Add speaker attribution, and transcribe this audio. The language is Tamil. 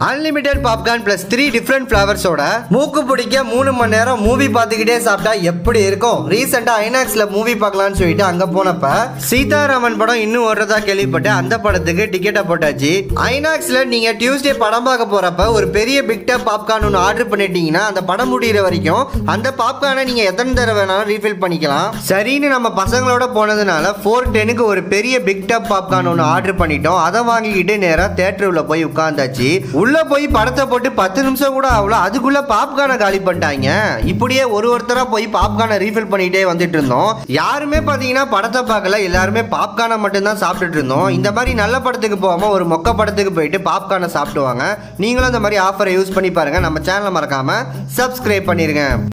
Speaker 1: unlimited popcorn plus three different ஃபிளவர்ஸோட மூக்கு பிடிக்க மூணு மணி நேரம் மூவி பார்த்துக்கிட்டே சாப்பிட்டா எப்படி இருக்கும் ரீசெண்டா ஐநாக்ஸ்ல மூவி பார்க்கலாம்னு சொல்லிட்டு அங்க போனப்ப சீதாராமன் படம் இன்னும் ஓடுறதா கேள்விப்பட்டு அந்த படத்துக்கு டிக்கெட்டை போட்டாச்சு ஐநாக்ஸ்ல நீங்க டியூஸ்டே படம் பார்க்க போறப்ப ஒரு பெரிய பிக் டப் பாப்கார்ன் ஒன்று ஆர்டர் பண்ணிட்டீங்கன்னா அந்த படம் முடியிற வரைக்கும் அந்த பாப்கார்னை நீங்க எத்தனை தடவை வேணாலும் ரீஃபில் பண்ணிக்கலாம் சரின்னு நம்ம பசங்களோட போனதுனால ஃபோர் டெனுக்கு ஒரு பெரிய பிக் டப் பாப்கார்ன் ஒன்று ஆர்டர் பண்ணிட்டோம் அதை வாங்கிக்கிட்டு நேராக தேட்டர் உள்ள போய் உட்காந்தாச்சு உள்ள போய் படத்தை போட்டு பத்து நிமிஷம் கூட ஆகல அதுக்குள்ள பாப்கார்னை காலி பண்ணிட்டாங்க இப்படியே ஒரு ஒருத்தரா போய் பாப்கார்னை ரீஃபில் பண்ணிட்டே வந்துட்டு இருந்தோம் யாருமே பார்த்தீங்கன்னா படத்தை பார்க்கல எல்லாருமே பாப்கார்னை மட்டும்தான் சாப்பிட்டுட்டு இருந்தோம் இந்த மாதிரி நல்ல படத்துக்கு போகாம ஒரு மொக்க படத்துக்கு போயிட்டு பாப்கார்னை சாப்பிடுவாங்க நீங்களும் இந்த மாதிரி ஆஃபரை யூஸ் பண்ணி பாருங்க நம்ம சேனலை மறக்காம சப்ஸ்கிரைப் பண்ணிருங்க